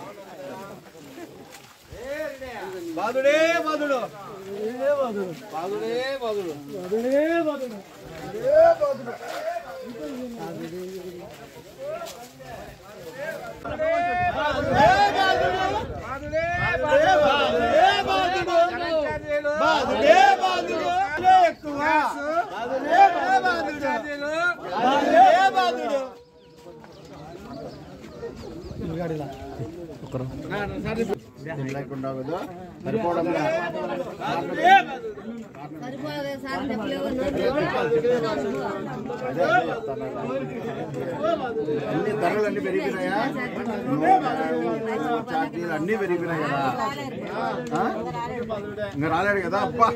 బాధుడే బాధుడు బాధుడే బాధుడు బాధుడే బాధుడు ఎక్కువ బాధుడే బాధుడు బాధుడే బాధుడు లేకుండా కదా సరిపోవడం సరిపోలే సార్ డబ్బులు అన్ని ధరలు అన్ని పెరిగినాయా ఛార్జీలు అన్ని పెరిగినాయి కదా ఆ? ఇంకా రాలేడు కదా అబ్బా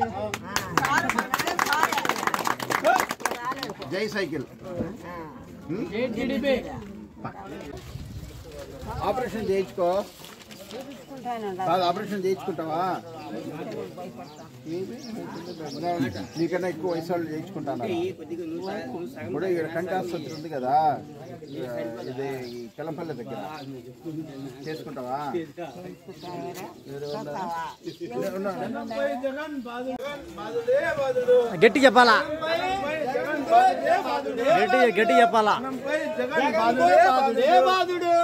జై సైకిల్ ఉం? ఆపరేషన్ చేయించుకో కాదు ఆపరేషన్ చేయించుకుంటావా నీకన్నా ఎక్కువ వయసు వాళ్ళు చేయించుకుంటాను ఇప్పుడు ఇక్కడ కంటి ఆసుపత్రి ఉంది కదా ఇది ఈ కెలంపల్లి దగ్గర చేసుకుంటావా మీరు ఉన్నారా? ఉన్నారా? గట్టి చెప్పాలా గట్టి గట్టి చెప్పాలా బాధుడే బాధుడే బాధుడు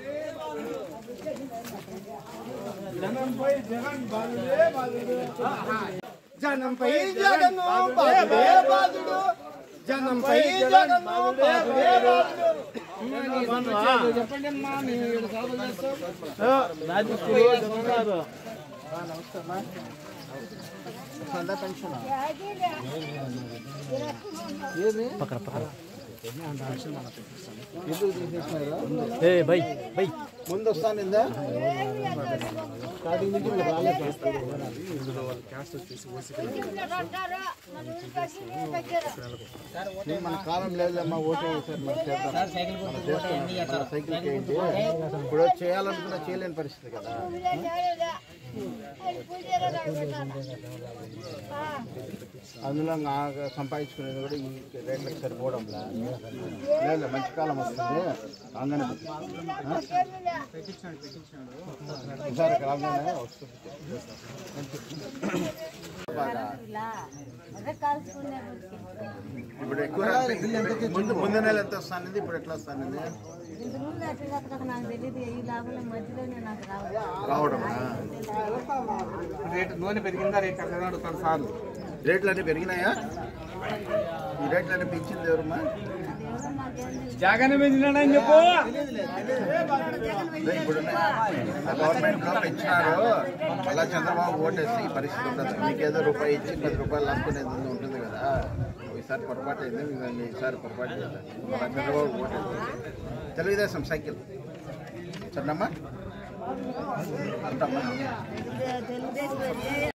జనంపై జగన్ బాధుడే బాధుడు జనంపై జగన్ బాధుడే బాధుడు జనంపై జగన్ బాధుడే బాధుడు వస్తుందా పెన్షన్ పక్కన పక్కన ఎందుకు తీసేసినారు ఏ బై బై ముందు వస్తానిందా నేను మన కాలం లేదమ్మా ఓటు వేసారు మనం చేద్దాం మనం చేస్తున్నాం. మన సైకిల్ చేయండి ఇప్పుడు చేయాలనుకున్నా చేయలేని పరిస్థితి కదా అందులో నా సంపాదించుకునేది కూడా ఈ రేట్లకు సరిపోవడంలా లేదు మంచి కాలం వస్తుంది రాగానే ఆ? ఈసారి రాగానే వస్తుంది బాగా. ఇప్పుడు ఎక్కువ ముందు ముందు నెల ఎంత వస్తానంది ఇప్పుడు ఎట్లా వస్తానంది నాకు తెలియదు ఈ లాభాల మధ్యలోనే నాకు రావాలి రావడమా రేటు నూనె పెరిగిందా రేట్ అక్కడ అడుగుతాను సార్ రేట్లు అన్నీ పెరిగినాయా ఈ రేట్లు అన్నీ పెంచింది ఎవరమ్మా జగన్ పెంచినాడని చెప్పు అదే ఇప్పుడు గవర్నమెంట్ లో పెంచినారు మళ్ళా చంద్రబాబు ఓటేస్తే ఈ పరిస్థితి ఉండదు మీకేదో రూపాయి ఇచ్చి పది రూపాయలు లాక్కునేది ఉంది- ఉంటుంది కదా ఈసారి పొరపాటు అయింది మేము ఈసారి పొరపాటు చేయాలి మళ్ళా చంద్రబాబు ఓటేస్తే తెలుగుదేశం సైకిల్ సరేనమ్మా ఉంటామ్మా తెలుగుదేశం